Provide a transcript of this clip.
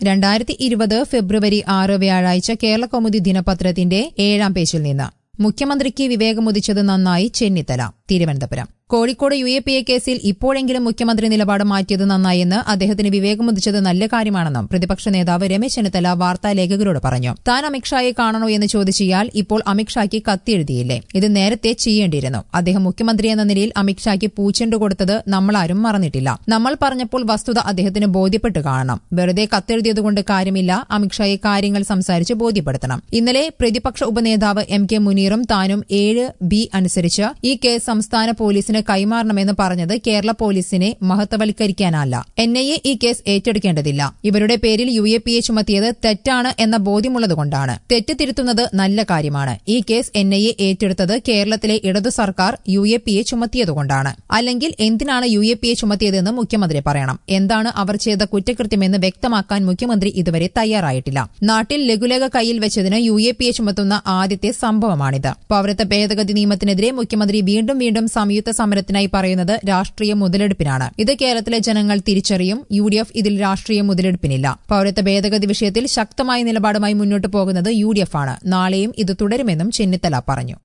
രണ്ടായിരത്തി ഇരുപത് ഫെബ്രുവരി ആറ് വ്യാഴാഴ്ച കേരള കൗമുദി ദിനപത്രത്തിന്റെ ഏഴാം പേജിൽ നിന്ന് മുഖ്യമന്ത്രിക്ക് വിവേകമുദിച്ചത് നന്നായി Chennithala Thiruvananthapuram Kozhikode U A P A കേസിൽ ഇപ്പോഴെങ്കിലും മുഖ്യമന്ത്രി നിലപാട് മാറ്റിയത് നന്നായെന്ന് അദ്ദേഹത്തിന് വിവേകമുദിച്ചത് നല്ല കാര്യമാണെന്നും പ്രതിപക്ഷ നേതാവ് രമേശ് ചെന്നിത്തല വാർത്താലേഖകരോട് പറഞ്ഞു താൻ അമിത്ഷായെ കാണണോ എന്ന് ചോദിച്ചയാൾ ഇപ്പോൾ അമിത്ഷായ്ക്ക് കത്തെഴുതിയില്ലേ ഇത് നേരത്തെ ചെയ്യേണ്ടിയിരുന്നു അദ്ദേഹം മുഖ്യമന്ത്രി എന്ന നിലയിൽ അമിത്ഷായ്ക്ക് പൂച്ചെണ്ടു കൊടുത്തത് നമ്മളാരും മറന്നിട്ടില്ല നമ്മൾ പറഞ്ഞപ്പോൾ വസ്തുത അദ്ദേഹത്തിന് ബോധ്യപ്പെട്ടു കാണണം വെറുതെ കത്തെഴുതിയതുകൊണ്ട് കാര്യമില്ല അമിത്ഷായെ കാര്യങ്ങൾ സംസാരിച്ച് ബോധ്യപ്പെടുത്തണം ഇന്നലെ പ്രതിപക്ഷ ഉപനേതാവ് എം കെ മുനീറും താനും ഏഴ് ബി അനുസരിച്ച് ഈ കേസ് സംസ്ഥാന പോലീസിന് കൈമാറണമെന്ന് പറഞ്ഞത് കേരള പോലീസിനെ മഹത്വവൽക്കരിക്കാനല്ല എൻ ഐ എ ഈ കേസ് ഏറ്റെടുക്കേണ്ടതില്ല ഇവരുടെ പേരിൽ യു എ പി എ ചുമത്തിയത് തെറ്റാണ് എന്ന ബോധ്യമുള്ളതുകൊണ്ടാണ് തെറ്റ് തിരുത്തുന്നത് നല്ല കാര്യമാണ് ഈ കേസ് എൻ ഐ എ ഏറ്റെടുത്തത് കേരളത്തിലെ ഇടതു സർക്കാർ യു എ പി എ ചുമത്തിയതുകൊണ്ടാണ് അല്ലെങ്കിൽ എന്തിനാണ് യു എ പി എ ചുമത്തിയതെന്ന് മുഖ്യമന്ത്രി പറയണം എന്താണ് അവർ ചെയ്ത കുറ്റകൃത്യമെന്ന് വ്യക്തമാക്കാൻ മുഖ്യമന്ത്രി ഇതുവരെ തയ്യാറായിട്ടില്ല നാട്ടിൽ ലഘുലേഖ കയ്യിൽ വെച്ചതിന് യു എ പി എ ചുമത്തുന്ന ആദ്യത്തെ സംഭവമാണിത് പൌരത്വ ഭേദഗതി നിയമത്തിനെതിരെ മുഖ്യമന്ത്രി വീണ്ടും വീണ്ടും സംയുക്ത സമരത്തിനായി പറയുന്നത് രാഷ്ട്രീയ മുതലെടുപ്പിനാണ് ഇത് കേരളത്തിലെ ജനങ്ങൾ തിരിച്ചറിയും യു ഡി എഫ് ഇതിൽ രാഷ്ട്രീയ മുതലെടുപ്പിനില്ല പൌരത്വ ഭേദഗതി വിഷയത്തിൽ ശക്തമായ നിലപാടുമായി മുന്നോട്ട് പോകുന്നത് യു ഡി എഫ് ആണ് നാളെയും ഇത് തുടരുമെന്നും ചെന്നിത്തല പറഞ്ഞു